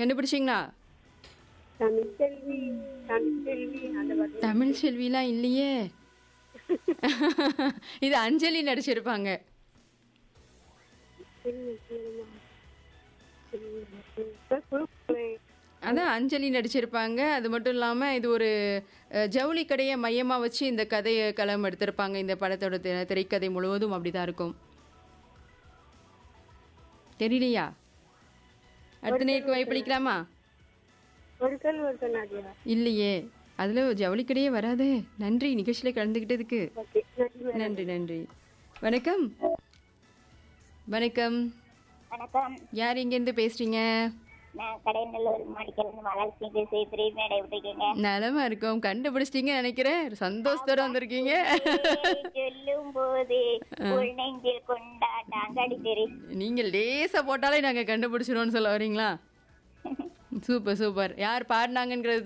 கண்டுபிடிச்சிங்களா தமிழ் செல்வி தமிழ் செல்வி அந்த பாட்டு தமிழ் செல்விலாம் இல்லையே இது அஞ்சலி நடிச்சிருப்பாங்க செல்வி, செல்வமா. செல்வி, சார், குழுக்களே. அதான் அஞ்சலி நடிச்சிருப்பாங்க அது மட்டும் இல்லாமல் இது ஒரு அஹ், ஜவுளி கடையை மையமாக வச்சு இந்த கதையை களம் எடுத்திருப்பாங்க இந்த படத்தோட திரை- திரைக்கதை முழுவதும் அப்படிதான் இருக்கும் தெரியலையா அடுத்த நேருக்கு வாய்ப்பளிக்கலாமா ஒரு கல் ஒரு கல் நாட்டியா இல்லையே அதில் ஜவுளி கடையே வராதே நன்றி நிகழ்ச்சியில் கலந்துக்கிட்டதுக்கு ஓகே நன்றி மேடம். நன்றி நன்றி வணக்கம் வணக்கம் வணக்கம் யார் இங்கேருந்து பேசுறீங்க நான் கடைநல்லூர் மாடிக்கிழந்து மகாலட்சுமி பேசி ஃப்ரீ மேடை விட்டுருக்கீங்க நலமா இருக்கோம் கண்டுபிடிச்சிட்டீங்கன்னு நினைக்கிறேன் சந்தோஷத்தோட வந்திருக்கீங்க சொல்லும் போது உள் நெஞ்சில் கொண்டாட்டாங்கடி தெரி நீங்கள் லேசா போட்டாலே நாங்க கண்டுபிடிச்சிருவோம்னு சொல்ல வரீங்களா சூப்பர் சூப்பர் யார் பாடினாங்கங்கிறது